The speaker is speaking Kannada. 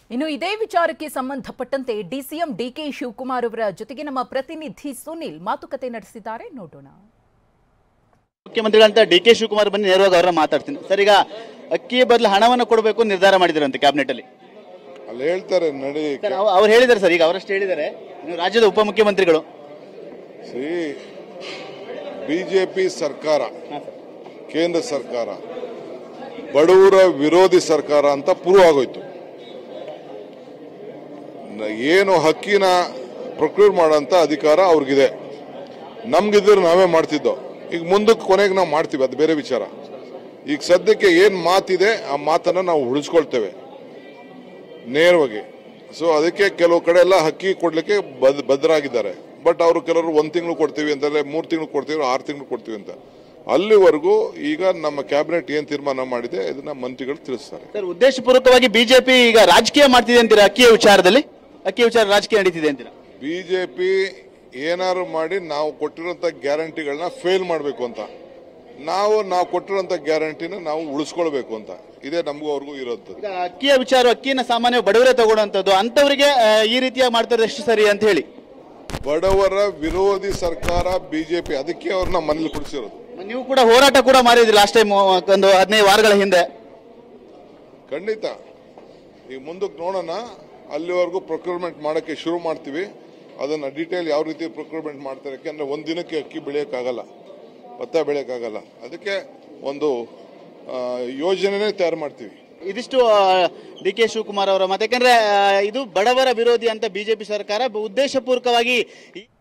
ಇನ್ನು ಇದೇ ವಿಚಾರಕ್ಕೆ ಸಂಬಂಧಪಟ್ಟಂತೆ ಡಿಸಿಎಂ ಡಿಕೆ ಶಿವಕುಮಾರ್ ಅವರ ಜೊತೆಗೆ ನಮ್ಮ ಪ್ರತಿನಿಧಿ ಸುನಿಲ್ ಮಾತುಕತೆ ನಡೆಸಿದ್ದಾರೆ ನೋಡೋಣ ಮುಖ್ಯಮಂತ್ರಿಗಳಂತ ಡಿ ಕೆ ಶಿವಕುಮಾರ್ ಬನ್ನಿ ನೇರವಾಗಿ ಅವರ ಮಾತಾಡ್ತೀನಿ ಸರ್ ಈಗ ಅಕ್ಕಿ ಬದಲು ಹಣವನ್ನು ಕೊಡಬೇಕು ಅಂತ ನಿರ್ಧಾರ ಮಾಡಿದ್ರಂತೆ ಕ್ಯಾಬಿನೆಟ್ ಅಲ್ಲಿ ಅಲ್ಲಿ ಹೇಳ್ತಾರೆ ನಡಿ ಸರ್ ಅವ್- ಅವ್ರು ಹೇಳಿದ್ದಾರೆ ಸರ್ ಈಗ ಅವರಷ್ಟು ಹೇಳಿದ್ದಾರೆ ಇನ್ನು ರಾಜ್ಯದ ಉಪಮುಖ್ಯಮಂತ್ರಿಗಳು ಸಿ ಬಿಜೆಪಿ ಸರ್ಕಾರ ಕೇಂದ್ರ ಸರ್ಕಾರ ಬಡವರ ವಿರೋಧಿ ಸರ್ಕಾರ ಅಂತ ಪ್ರೂವ್ ಆಗೋಯ್ತು ನ- ಏನು ಹಕ್ಕಿನ ಪ್ರೊಕ್ಯೂರ್ ಮಾಡೋಂಥ ಅಧಿಕಾರ ಅವ್ರಿಗಿದೆ ನಮ್ಗಿದ್ರೆ ನಾವೇ ಮಾಡ್ತಿದ್ದೋ ಈಗ ಮುಂದಕ್ಕೆ ಕೊನೆಗೆ ನಾವು ಮಾಡ್ತೀವಿ ಅದು ಬೇರೆ ವಿಚಾರ ಈಗ ಸದ್ಯಕ್ಕೆ ಏನು ಮಾತಿದೆ ಆ ಮಾತನ್ನು ನಾವು ಉಳಿಸ್ಕೊಳ್ತೇವೆ ನೇರವಾಗಿ ಸೊ ಅದಕ್ಕೆ ಕೆಲವು ಕಡೆ ಎಲ್ಲ ಹಕ್ಕಿ ಕೊಡ್ಲಿಕ್ಕೆ ಬದ್ ಬದ್ಧರಾಗಿದ್ದಾರೆ ಬಟ್ ಅವರು ಕೆಲವರು ಒಂದ್ ತಿಂಗಳು ಕೊಡ್ತೀವಿ ಅಂತಾರೆ ಮೂರ್ ತಿಂಗಳು ಕೊಡ್ತೀವಿ ಆರು ತಿಂಗಳು ಕೊಡ್ತೀವಿ ಅಂತ ಅಲ್ಲಿವರೆಗೂ ಈಗ ನಮ್ಮ ಕ್ಯಾಬಿನೆಟ್ ಏನ್ ತೀರ್ಮಾನ ಮಾಡಿದೆ ಇದನ್ನ ಮಂತ್ರಿಗಳು ತಿಳಿಸ್ತಾರೆ ಸರ್ ಉದ್ದೇಶಪೂರ್ವಕವಾಗಿ ಬಿಜೆಪಿ ಈಗ ರಾಜಕೀಯ ಮಾಡ್ತಿದೆ ಅಂತೀರಾ ಅಕ್ಕಿಯ ವಿಚಾರದಲ್ಲಿ ಅಕ್ಕಿ ವಿಚಾರ ರಾಜಕೀಯ ನಡೀತಿದೆ ಅಂತೀರಾ ಬಿಜೆಪಿ ಏನಾದ್ರು ಮಾಡಿ ನಾವು ಕೊಟ್ಟಿರೋಂಥ ಗ್ಯಾರಂಟಿಗಳನ್ನ ಫೇಲ್ ಮಾಡಬೇಕು ಅಂತ ನಾವು ನಾವು ಕೊಟ್ಟಿರೋಂಥ ಗ್ಯಾರಂಟಿನ ನಾವು ಉಳಿಸ್ಕೊಳ್ಬೇಕು ಅಂತ ಇದೇ ನಮಗೂ ಅವ್ರಿಗೂ ಇರೋದು ಈಗ ಅಕ್ಕಿಯ ವಿಚಾರ ಅಕ್ಕಿನ ಸಾಮಾನ್ಯ ಬಡವರೇ ತಗೊಳ್ಳುವಂಥದ್ದು ಅಂತವರಿಗೆ ಆ, ಈ ರೀತಿಯಾಗಿ ಮಾಡ್ತಾರೆ ಎಷ್ಟು ಸರಿ ಅಂತ ಹೇಳಿ ಬಡವರ ವಿರೋಧಿ ಸರ್ಕಾರ ಬಿಜೆಪಿ ಅದಕ್ಕೆ ಅವ್ರನ್ನ ಮನೇಲಿ ಕುಡಿಸಿರೋದು ನೀವು ಕೂಡ ಹೋರಾಟ ಕೂಡ ಮಾಡಿದ್ರಿ ಲಾಸ್ಟ್ ಟೈಮ್ ಒಂದು ಹದಿನೈದು ವಾರಗಳ ಹಿಂದೆ ಖಂಡಿತ ಈಗ ಮುಂದಕ್ಕೆ ನೋಡೋಣ ಅಲ್ಲಿವರೆಗೂ ಪ್ರೊಕ್ಯೂರ್ಮೆಂಟ್ ಮಾಡೋಕ್ಕೆ ಶುರು ಮಾಡ್ತೀವಿ ಅದನ್ನು ಡೀಟೇಲ್ ಯಾವ ರೀತಿ ಪ್ರೊಕ್ಯೂರ್ಮೆಂಟ್ ಮಾಡ್ತಾರೆ ಯಾಕೆಂದರೆ ಒಂದು ದಿನಕ್ಕೆ ಅಕ್ಕಿ ಬೆಳೆಯೋಕ್ಕಾಗಲ್ಲ ಭತ್ತ ಬೆಳೆಯೋಕ್ಕಾಗಲ್ಲ ಅದಕ್ಕೆ ಒಂದು ಆ, ಯೋಜನೆನೇ ತಯಾರು ಮಾಡ್ತೀವಿ ಇದಿಷ್ಟು ಡಿ ಕೆ ಶಿವಕುಮಾರ್ ಅವರ ಮಾತು ಯಾಕಂದ್ರೆ ಆ, ಇದು ಬಡವರ ವಿರೋಧಿ ಅಂತ ಬಿಜೆಪಿ ಸರ್ಕಾರ ಉದ್ದೇಶಪೂರ್ವಕವಾಗಿ ಈ-